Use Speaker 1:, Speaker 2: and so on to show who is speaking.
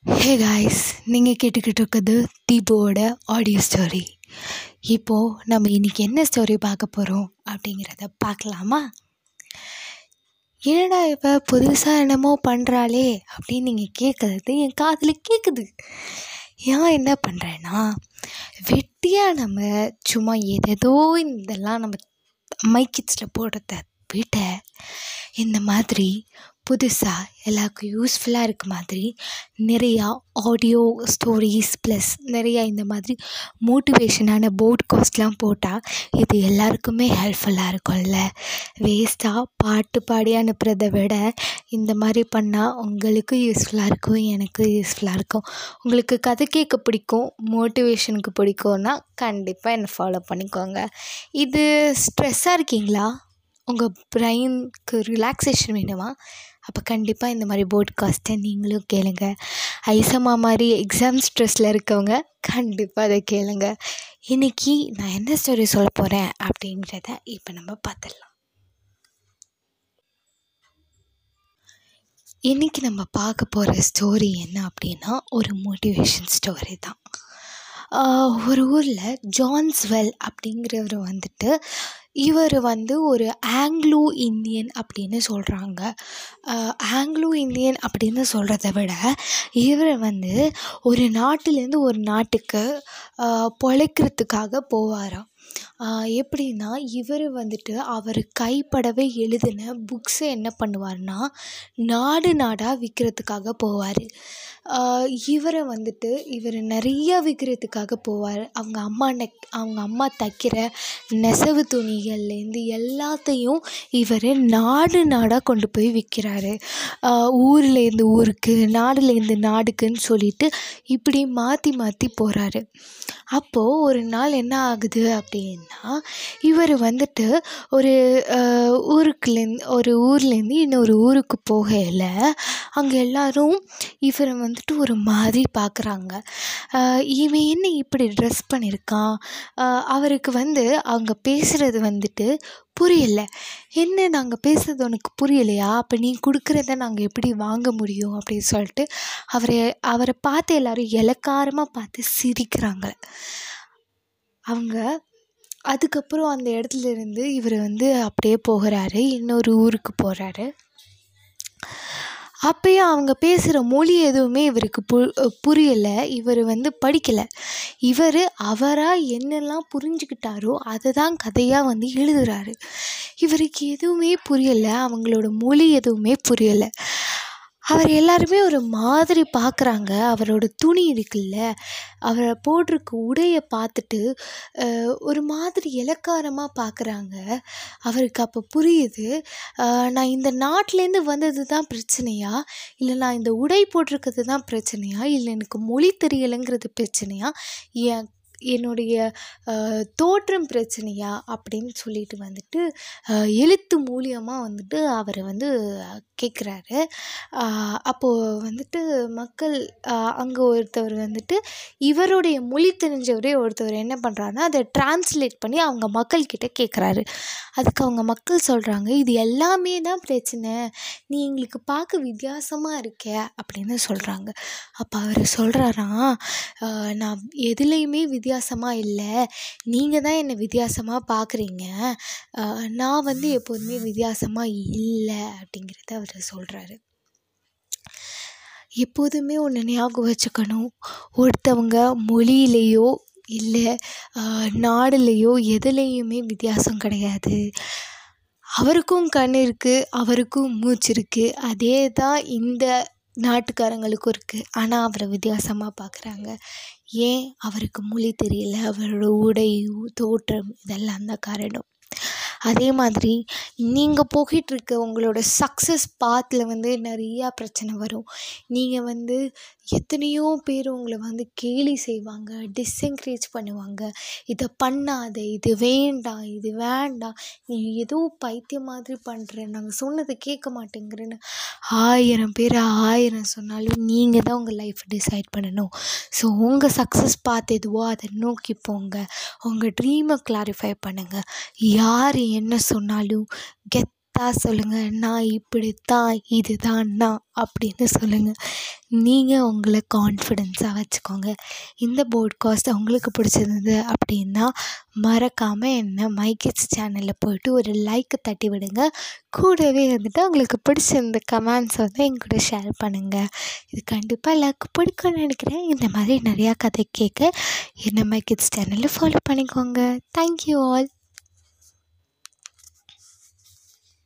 Speaker 1: hey guys நீங்கள் கேட்டுக்கிட்டு இருக்கிறது தீபுவோட ஆடியோ ஸ்டோரி இப்போது நம்ம இன்றைக்கி என்ன ஸ்டோரி பார்க்க போகிறோம் அப்படிங்கிறத பார்க்கலாமா என்னடா இப்போ புதுசாக என்னமோ பண்ணுறாளே அப்படின்னு நீங்கள் கேட்குறது என் காதில் கேட்குது ஏன் என்ன பண்ணுறேன்னா வெட்டியாக நம்ம சும்மா ஏதேதோ இதெல்லாம் நம்ம மைக்கிட்ஸில் போடுறத விட இந்த மாதிரி புதுசாக எல்லாருக்கும் யூஸ்ஃபுல்லாக இருக்க மாதிரி நிறையா ஆடியோ ஸ்டோரிஸ் ப்ளஸ் நிறையா இந்த மாதிரி மோட்டிவேஷனான போட்காஸ்ட்லாம் போட்டால் இது எல்லாருக்குமே ஹெல்ப்ஃபுல்லாக இருக்கும்ல வேஸ்ட்டாக பாட்டு பாடி அனுப்புறதை விட இந்த மாதிரி பண்ணால் உங்களுக்கும் யூஸ்ஃபுல்லாக இருக்கும் எனக்கும் யூஸ்ஃபுல்லாக இருக்கும் உங்களுக்கு கதை கேட்க பிடிக்கும் மோட்டிவேஷனுக்கு பிடிக்கும்னா கண்டிப்பாக என்னை ஃபாலோ பண்ணிக்கோங்க இது ஸ்ட்ரெஸ்ஸாக இருக்கீங்களா உங்கள் ப்ரைனுக்கு ரிலாக்ஸேஷன் வேணுமா அப்போ கண்டிப்பாக இந்த மாதிரி போட்காஸ்ட்டை நீங்களும் கேளுங்க ஐசம்மா மாதிரி எக்ஸாம் ஸ்ட்ரெஸ்ஸில் இருக்கவங்க கண்டிப்பாக அதை கேளுங்க இன்றைக்கி நான் என்ன ஸ்டோரி சொல்ல போகிறேன் அப்படின்றத இப்போ நம்ம பார்த்துடலாம் இன்றைக்கி நம்ம பார்க்க போகிற ஸ்டோரி என்ன அப்படின்னா ஒரு மோட்டிவேஷன் ஸ்டோரி தான் ஒரு ஊரில் ஜான்ஸ்வெல் அப்படிங்கிறவர் வந்துட்டு இவர் வந்து ஒரு ஆங்க்லோ இந்தியன் அப்படின்னு சொல்கிறாங்க ஆங்க்லோ இந்தியன் அப்படின்னு சொல்கிறத விட இவர் வந்து ஒரு நாட்டிலேருந்து ஒரு நாட்டுக்கு பொழைக்கிறதுக்காக போவாராம் எப்படின்னா இவர் வந்துட்டு அவர் கைப்படவே எழுதின புக்ஸை என்ன பண்ணுவார்னா நாடு நாடாக விற்கிறதுக்காக போவார் இவரை வந்துட்டு இவர் நிறையா விற்கிறதுக்காக போவார் அவங்க அம்மா நெக் அவங்க அம்மா தைக்கிற நெசவு துணிகள்லேருந்து எல்லாத்தையும் இவர் நாடு நாடாக கொண்டு போய் விற்கிறாரு ஊர்லேருந்து ஊருக்கு நாடுலேருந்து நாடுக்குன்னு சொல்லிட்டு இப்படி மாற்றி மாற்றி போகிறாரு அப்போது ஒரு நாள் என்ன ஆகுது அப்படின்னா இவர் வந்துட்டு ஒரு ஊருக்குலேருந்து ஒரு ஊர்லேருந்து இன்னொரு ஊருக்கு போகையில் அங்கே எல்லோரும் இவரை வந்துட்டு ஒரு மாதிரி பார்க்குறாங்க இவன் என்ன இப்படி ட்ரெஸ் பண்ணியிருக்கான் அவருக்கு வந்து அவங்க பேசுகிறது வந்துட்டு புரியல என்ன நாங்கள் பேசுகிறது உனக்கு புரியலையா அப்போ நீ கொடுக்குறத நாங்கள் எப்படி வாங்க முடியும் அப்படின்னு சொல்லிட்டு அவரை அவரை பார்த்து எல்லோரும் இலக்காரமாக பார்த்து சிரிக்கிறாங்க அவங்க அதுக்கப்புறம் அந்த இடத்துல இருந்து இவர் வந்து அப்படியே போகிறாரு இன்னொரு ஊருக்கு போகிறாரு அப்போயும் அவங்க பேசுகிற மொழி எதுவுமே இவருக்கு பு புரியலை இவர் வந்து படிக்கலை இவர் அவராக என்னெல்லாம் புரிஞ்சுக்கிட்டாரோ அதை தான் கதையாக வந்து எழுதுகிறாரு இவருக்கு எதுவுமே புரியலை அவங்களோட மொழி எதுவுமே புரியலை அவர் எல்லாருமே ஒரு மாதிரி பார்க்குறாங்க அவரோட துணி இருக்குல்ல அவரை போட்டிருக்க உடையை பார்த்துட்டு ஒரு மாதிரி இலக்காரமாக பார்க்குறாங்க அவருக்கு அப்போ புரியுது நான் இந்த நாட்டிலேருந்து வந்தது தான் பிரச்சனையா இல்லை நான் இந்த உடை போட்டிருக்கிறது தான் பிரச்சனையா இல்லை எனக்கு மொழி தெரியலைங்கிறது பிரச்சனையா என் என்னுடைய தோற்றம் பிரச்சனையா அப்படின்னு சொல்லிட்டு வந்துட்டு எழுத்து மூலியமாக வந்துட்டு அவரை வந்து கேட்குறாரு அப்போது வந்துட்டு மக்கள் அங்கே ஒருத்தவர் வந்துட்டு இவருடைய மொழி தெரிஞ்சவரே ஒருத்தவர் என்ன பண்ணுறாருன்னா அதை டிரான்ஸ்லேட் பண்ணி அவங்க மக்கள்கிட்ட கேட்குறாரு அதுக்கு அவங்க மக்கள் சொல்கிறாங்க இது எல்லாமே தான் பிரச்சனை நீ எங்களுக்கு பார்க்க வித்தியாசமாக இருக்க அப்படின்னு சொல்கிறாங்க அப்போ அவர் சொல்கிறாராம் நான் எதுலேயுமே வித்தியாசமாக இல்லை நீங்கள் தான் என்னை வித்தியாசமாக பார்க்குறீங்க நான் வந்து எப்போதுமே வித்தியாசமாக இல்லை அப்படிங்கிறத அவர் சொல்கிறாரு எப்போதுமே ஒன்று ஞாபகம் வச்சுக்கணும் ஒருத்தவங்க மொழியிலையோ இல்லை நாடுலேயோ எதுலேயுமே வித்தியாசம் கிடையாது அவருக்கும் கண் இருக்குது அவருக்கும் மூச்சு இருக்குது அதே தான் இந்த நாட்டுக்காரங்களுக்கும் இருக்குது ஆனால் அவரை வித்தியாசமாக பார்க்குறாங்க ஏன் அவருக்கு மொழி தெரியல அவரோட உடை தோற்றம் இதெல்லாம் தான் காரணம் அதே மாதிரி நீங்கள் போய்கிட்ருக்க உங்களோட சக்ஸஸ் பாத்தில் வந்து நிறையா பிரச்சனை வரும் நீங்கள் வந்து எத்தனையோ பேர் உங்களை வந்து கேலி செய்வாங்க டிஸ்என்கரேஜ் பண்ணுவாங்க இதை பண்ணாத இது வேண்டாம் இது வேண்டாம் நீ ஏதோ பைத்தியம் மாதிரி பண்ணுற நாங்கள் சொன்னதை கேட்க மாட்டேங்கிறேன்னு ஆயிரம் பேர் ஆயிரம் சொன்னாலும் நீங்கள் தான் உங்கள் லைஃப் டிசைட் பண்ணணும் ஸோ உங்கள் சக்ஸஸ் பார்த்து எதுவோ அதை நோக்கி போங்க உங்கள் ட்ரீமை கிளாரிஃபை பண்ணுங்கள் யார் என்ன சொன்னாலும் கெத் கெத்தாக சொல்லுங்கள் நான் இப்படித்தான் இதுதான் நான் அப்படின்னு சொல்லுங்கள் நீங்கள் உங்களை கான்ஃபிடென்ஸாக வச்சுக்கோங்க இந்த போட்காஸ்ட் உங்களுக்கு பிடிச்சிருந்தது அப்படின்னா மறக்காமல் என்ன மை கிட்ஸ் சேனலில் போய்ட்டு ஒரு லைக் தட்டி விடுங்க கூடவே வந்துட்டு உங்களுக்கு பிடிச்சிருந்த கமெண்ட்ஸ் வந்து என் கூட ஷேர் பண்ணுங்கள் இது கண்டிப்பாக எல்லாருக்கும் பிடிக்கும்னு நினைக்கிறேன் இந்த மாதிரி நிறையா கதை கேட்க என்ன மை கிட்ஸ் சேனலில் ஃபாலோ பண்ணிக்கோங்க தேங்க்யூ ஆல்